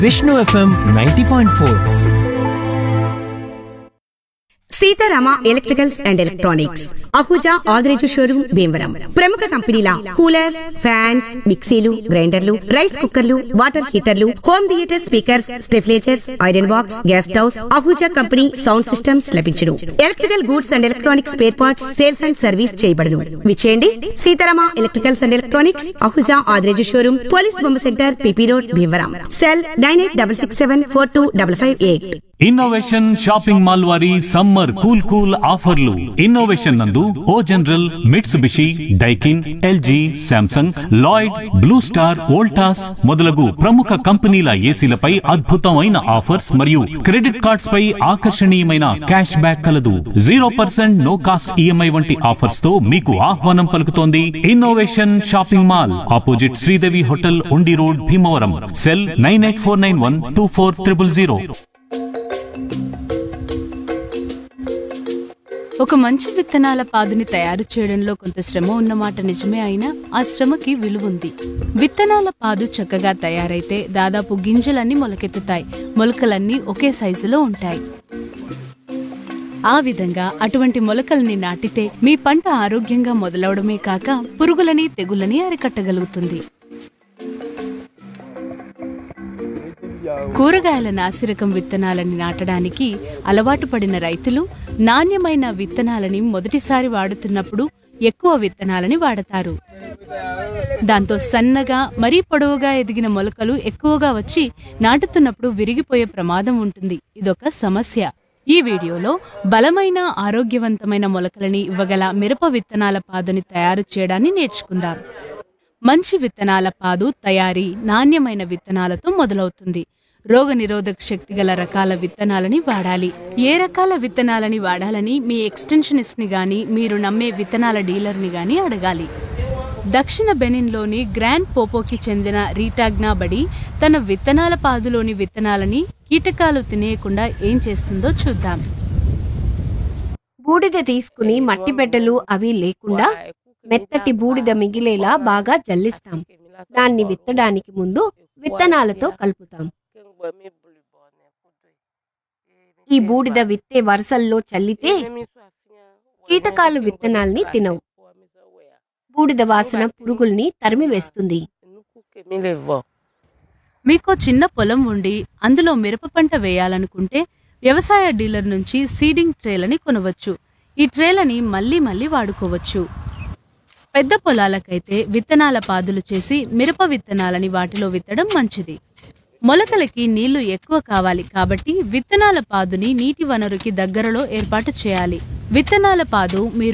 Vishnu FM ninety point four Seetharama electricals and electronics Ahuja Adireju showroom Bhimavaram ప్రముఖ కంపెనీల coolers fans మిక్సీలు గ్రైండర్లు రైస్ కుక్కర్లు వాటర్ హీటర్లు home theatre speakers stabilisers iron box gas stoves Ahuja company sound systems లభించును electrical goods and electronics spare parts sales and service చేయబడును విచేయండి Seetharama electricals and electronics Ahuja Adireju showroom police బొమ్మ centre PP road Bhimavaram cell nine eight double six seven four two double five eight innovation shopping mall వారి summer cool cool ఆఫర్లు innovation నందు O General Mitsubishi Daikin LG Samsung Lloyd Blue Star Voltas మొదలగు ప్రముఖ కంపెనీల ఏసీలపై అద్భుతమైన offers మరియు credit cards పై ఆకర్షణీయమైన క్యాష్ బ్యాక్ కలదు zero percent no cost EMI వంటి ఆఫర్స్ తో మీకు ఆహ్వానం పలుకుతోంది innovation shopping mall opposite Sridevi hotel Undi road Bhimavaram cell nine eight four nine one two four triple zero ఒక మంచి విత్తనాల పాదుని తయారు చేయడంలో కొంత శ్రమ ఉన్నమాట నిజమే అయినా ఆ శ్రమకి విలువుంది విత్తనాల పాదు చక్కగా తయారైతే దాదాపు గింజలన్నీ మొలకెత్తుతాయి మొలకలన్నీ ఒకే సైజులో ఉంటాయి ఆ విధంగా అటువంటి మొలకల్ని నాటితే మీ పంట ఆరోగ్యంగా మొదలవడమే కాక పురుగులని తెగులని అరికట్టగలుగుతుంది కూరగాయల నాసిరకం విత్తనాలని నాటడానికి అలవాటు పడిన రైతులు నాణ్యమైన విత్తనాలని మొదటిసారి వాడుతున్నప్పుడు ఎక్కువ విత్తనాలని వాడతారు దాంతో సన్నగా మరీ పొడవుగా ఎదిగిన మొలకలు ఎక్కువగా వచ్చి నాటుతున్నప్పుడు విరిగిపోయే ప్రమాదం ఉంటుంది ఇదొక సమస్య ఈ వీడియోలో బలమైన ఆరోగ్యవంతమైన మొలకలని ఇవ్వగల మిరప విత్తనాల పాదుని తయారు చేయడాన్ని నేర్చుకుందాం మంచి విత్తనాల పాదు తయారీ నాణ్యమైన విత్తనాలతో మొదలవుతుంది రోగ నిరోధక శక్తి గల రకాల విత్తనాలని వాడాలి ఏ రకాల విత్తనాలని వాడాలని మీ ఎక్స్టెన్షనిస్ట్ ని గాని మీరు నమ్మే విత్తనాల డీలర్ ని గాని అడగాలి దక్షిణ బెనిన్లోని గ్రాండ్ పోపోకి చెందిన రీటాగ్నా బడి తన విత్తనాల పాదులోని విత్తనాలని కీటకాలు తినేయకుండా ఏం చేస్తుందో చూద్దాం బూడిద తీసుకుని మట్టి బిడ్డలు అవి లేకుండా మెత్తటి బూడిద మిగిలేలా బాగా జల్లిస్తాం దాన్ని విత్తడానికి ముందు విత్తనాలతో కలుపుతాం ఈ బూడిద విత్తే వరుసల్లో చల్లితే కీటకాలు విత్తనాల్ని తినవు బూడిద వాసన పురుగుల్ని తరిమివేస్తుంది మీకు చిన్న పొలం ఉండి అందులో మిరప పంట వేయాలనుకుంటే వ్యవసాయ డీలర్ నుంచి సీడింగ్ ట్రేలని కొనవచ్చు ఈ ట్రేలని మళ్ళీ మళ్ళీ వాడుకోవచ్చు పెద్ద పొలాలకైతే విత్తనాల పాదులు చేసి మిరప విత్తనాలని వాటిలో విత్తడం మంచిది మొలకలకి నీళ్లు ఎక్కువ కావాలి కాబట్టి విత్తనాల పాదుని నీటి వనరుకి దగ్గరలో ఏర్పాటు చేయాలి విత్తనాల పాదు మీరు